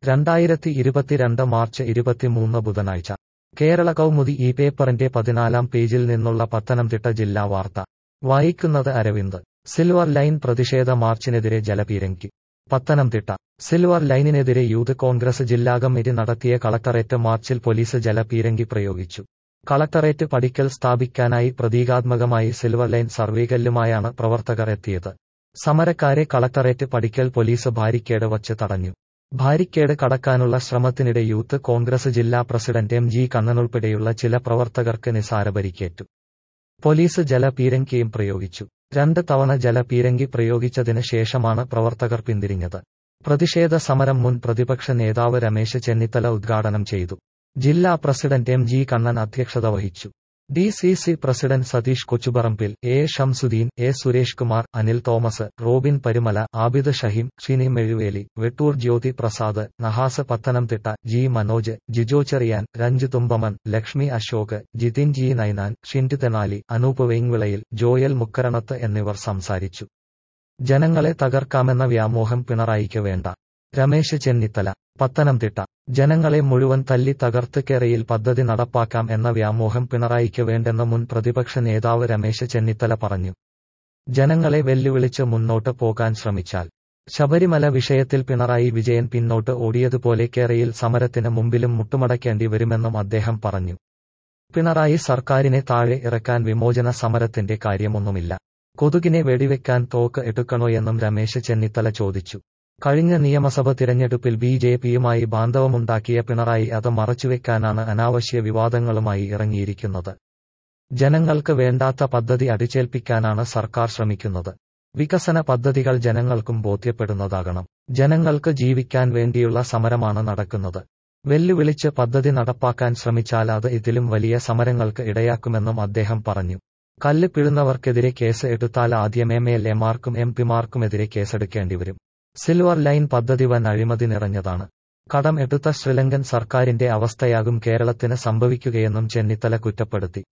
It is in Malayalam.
രണ്ടായിരത്തി ഇരുപത്തിരണ്ട് മാർച്ച് ഇരുപത്തിമൂന്ന് ബുധനാഴ്ച കേരള കൗമുദി ഈ പേപ്പറിന്റെ പതിനാലാം പേജിൽ നിന്നുള്ള പത്തനംതിട്ട ജില്ലാ വാർത്ത വായിക്കുന്നത് അരവിന്ദ് സിൽവർ ലൈൻ പ്രതിഷേധ മാർച്ചിനെതിരെ ജലപീരങ്കി പത്തനംതിട്ട സിൽവർ ലൈനിനെതിരെ യൂത്ത് കോൺഗ്രസ് ജില്ലാ കമ്മിറ്റി നടത്തിയ കളക്ടറേറ്റ് മാർച്ചിൽ പോലീസ് ജലപീരങ്കി പ്രയോഗിച്ചു കളക്ടറേറ്റ് പടിക്കൽ സ്ഥാപിക്കാനായി പ്രതീകാത്മകമായി സിൽവർ ലൈൻ സർവേകല്ലുമായാണ് പ്രവർത്തകർ എത്തിയത് സമരക്കാരെ കളക്ടറേറ്റ് പടിക്കൽ പോലീസ് ബാരിക്കേഡ് വച്ച് തടഞ്ഞു ബാരിക്കേഡ് കടക്കാനുള്ള ശ്രമത്തിനിടെ യൂത്ത് കോൺഗ്രസ് ജില്ലാ പ്രസിഡന്റ് എം ജി കണ്ണനുൾപ്പെടെയുള്ള ചില പ്രവർത്തകർക്ക് നിസാര പരിക്കേറ്റു പോലീസ് ജലപീരങ്കിയും പ്രയോഗിച്ചു രണ്ട് തവണ ജലപീരങ്കി പ്രയോഗിച്ചതിന് ശേഷമാണ് പ്രവർത്തകർ പിന്തിരിഞ്ഞത് പ്രതിഷേധ സമരം മുൻ പ്രതിപക്ഷ നേതാവ് രമേശ് ചെന്നിത്തല ഉദ്ഘാടനം ചെയ്തു ജില്ലാ പ്രസിഡന്റ് എം ജി കണ്ണൻ അധ്യക്ഷത വഹിച്ചു D C C president Satheesh Kochuparambil A Shamsuddin A Suresh Kumar Anil Thomas Robin Parumala Abid Shaheem Shini Mezhuveli Vettoor Jyothi Prasad Nahas Pathanamthitta G Manoj Jijo Cherian Ranju Thumpamon Lakshmi Ashok Jithin G Ninan Shindu Thenali Anoop Veyingvilayil Joel Mukkaranath എന്നിവർ സംസാരിച്ചു ജനങ്ങളെ തകർക്കാമെന്ന വ്യാമോഹം പിണറായിക്ക് വേണ്ട രമേശ് ചെന്നിത്തല പത്തനംതിട്ട ജനങ്ങളെ മുഴുവൻ തല്ലി തകർത്ത് കേരയിൽ പദ്ധതി നടപ്പാക്കാം എന്ന വ്യാമോഹം പിണറായിക്ക് വേണ്ടെന്ന് മുൻ പ്രതിപക്ഷ നേതാവ് രമേശ് ചെന്നിത്തല പറഞ്ഞു ജനങ്ങളെ വെല്ലുവിളിച്ച് മുന്നോട്ട് പോകാൻ ശ്രമിച്ചാൽ ശബരിമല വിഷയത്തിൽ പിണറായി വിജയൻ പിന്നോട്ട് ഓടിയതുപോലെ കേരയിൽ സമരത്തിന് മുമ്പിലും മുട്ടുമടക്കേണ്ടി വരുമെന്നും അദ്ദേഹം പറഞ്ഞു പിണറായി സർക്കാരിനെ താഴെ ഇറക്കാൻ വിമോചന സമരത്തിന്റെ കാര്യമൊന്നുമില്ല കൊതുകിനെ വെടിവെക്കാൻ തോക്ക് എടുക്കണോയെന്നും രമേശ് ചെന്നിത്തല ചോദിച്ചു കഴിഞ്ഞ നിയമസഭ തിരഞ്ഞെടുപ്പിൽ ബി ജെ പിയുമായി ബാന്ധവമുണ്ടാക്കിയ പിണറായി അത് മറച്ചുവെക്കാനാണ് അനാവശ്യ വിവാദങ്ങളുമായി ഇറങ്ങിയിരിക്കുന്നത് ജനങ്ങൾക്ക് വേണ്ടാത്ത പദ്ധതി അടിച്ചേൽപ്പിക്കാനാണ് സർക്കാർ ശ്രമിക്കുന്നത് വികസന പദ്ധതികൾ ജനങ്ങൾക്കും ബോധ്യപ്പെടുന്നതാകണം ജനങ്ങൾക്ക് ജീവിക്കാൻ വേണ്ടിയുള്ള സമരമാണ് നടക്കുന്നത് വെല്ലുവിളിച്ച് പദ്ധതി നടപ്പാക്കാൻ ശ്രമിച്ചാൽ അത് ഇതിലും വലിയ സമരങ്ങൾക്ക് ഇടയാക്കുമെന്നും അദ്ദേഹം പറഞ്ഞു കല്ല് പിഴുന്നവർക്കെതിരെ കേസ് എടുത്താൽ ആദ്യം എം എൽ എമാർക്കും എം പിമാർക്കുമെതിരെ കേസെടുക്കേണ്ടിവരും സിൽവർ ലൈൻ പദ്ധതി വൻ അഴിമതി നിറഞ്ഞതാണ് കടം എടുത്ത ശ്രീലങ്കൻ സർക്കാരിന്റെ അവസ്ഥയാകും കേരളത്തിന് സംഭവിക്കുകയെന്നും ചെന്നിത്തല കുറ്റപ്പെടുത്തി